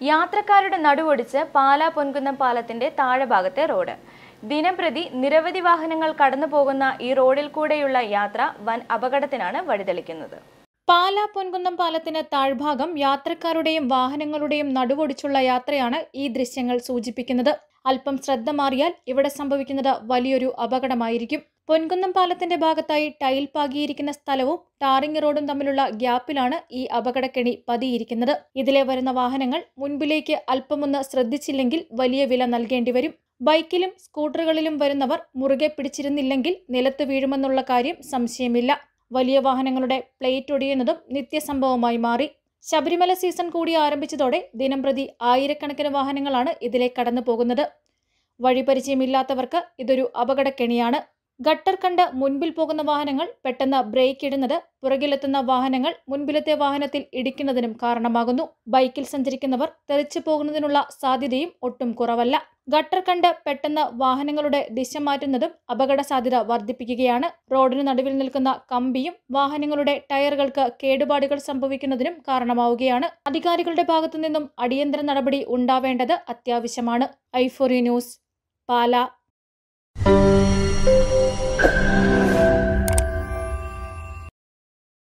യാത്രക്കാരുടെ നടുവൊടിച്ച് പാലാ പൊൻകുന്നം പാലത്തിന്റെ താഴെഭാഗത്തെ റോഡ് ദിനംപ്രതി നിരവധി വാഹനങ്ങൾ കടന്നു പോകുന്ന ഈ റോഡിൽ കൂടെയുള്ള യാത്ര വൻ അപകടത്തിനാണ് വഴിതെളിക്കുന്നത് പാലാ പൊൻകുന്നം പാലത്തിന് താഴ്ഭാഗം യാത്രക്കാരുടെയും വാഹനങ്ങളുടെയും നടുവൊടിച്ചുള്ള യാത്രയാണ് ഈ ദൃശ്യങ്ങൾ സൂചിപ്പിക്കുന്നത് അല്പം ശ്രദ്ധ മാറിയാൽ ഇവിടെ സംഭവിക്കുന്നത് വലിയൊരു അപകടമായിരിക്കും പൊൻകുന്നം പാലത്തിന്റെ ഭാഗത്തായി ടൈൽ പാകിയിരിക്കുന്ന സ്ഥലവും ടാറിംഗ് റോഡും തമ്മിലുള്ള ഗ്യാപ്പിലാണ് ഈ അപകടക്കെണി പതിയിരിക്കുന്നത് ഇതിലെ വരുന്ന വാഹനങ്ങൾ മുൻപിലേക്ക് അല്പമൊന്ന് ശ്രദ്ധിച്ചില്ലെങ്കിൽ വലിയ വില നൽകേണ്ടി വരും ബൈക്കിലും സ്കൂട്ടറുകളിലും വരുന്നവർ മുറുകെ പിടിച്ചിരുന്നില്ലെങ്കിൽ നിലത്ത് വീഴുമെന്നുള്ള കാര്യം സംശയമില്ല വലിയ വാഹനങ്ങളുടെ പ്ലേറ്റ് ഒടിയുന്നതും നിത്യസംഭവമായി മാറി ശബരിമല സീസൺ കൂടി ആരംഭിച്ചതോടെ ദിനംപ്രതി ആയിരക്കണക്കിന് വാഹനങ്ങളാണ് ഇതിലെ കടന്നു പോകുന്നത് വഴിപരിചയമില്ലാത്തവർക്ക് ഇതൊരു അപകടക്കെണിയാണ് ഗട്ടർ കണ്ട് മുൻപിൽ പോകുന്ന വാഹനങ്ങൾ പെട്ടെന്ന് ബ്രേക്ക് ഇടുന്നത് പുറകിലെത്തുന്ന വാഹനങ്ങൾ മുൻപിലത്തെ വാഹനത്തിൽ ഇടിക്കുന്നതിനും കാരണമാകുന്നു ബൈക്കിൽ സഞ്ചരിക്കുന്നവർ തെറിച്ചു പോകുന്നതിനുള്ള സാധ്യതയും ഒട്ടും കുറവല്ല ഗട്ടർ കണ്ട് പെട്ടെന്ന് വാഹനങ്ങളുടെ ദിശ മാറ്റുന്നതും അപകട സാധ്യത വർദ്ധിപ്പിക്കുകയാണ് റോഡിന് നടുവിൽ നിൽക്കുന്ന കമ്പിയും വാഹനങ്ങളുടെ ടയറുകൾക്ക് കേടുപാടുകൾ സംഭവിക്കുന്നതിനും കാരണമാവുകയാണ് അധികാരികളുടെ ഭാഗത്തു നിന്നും അടിയന്തര നടപടി ഉണ്ടാവേണ്ടത് അത്യാവശ്യമാണ് ഐഫോറി ന്യൂസ് പാല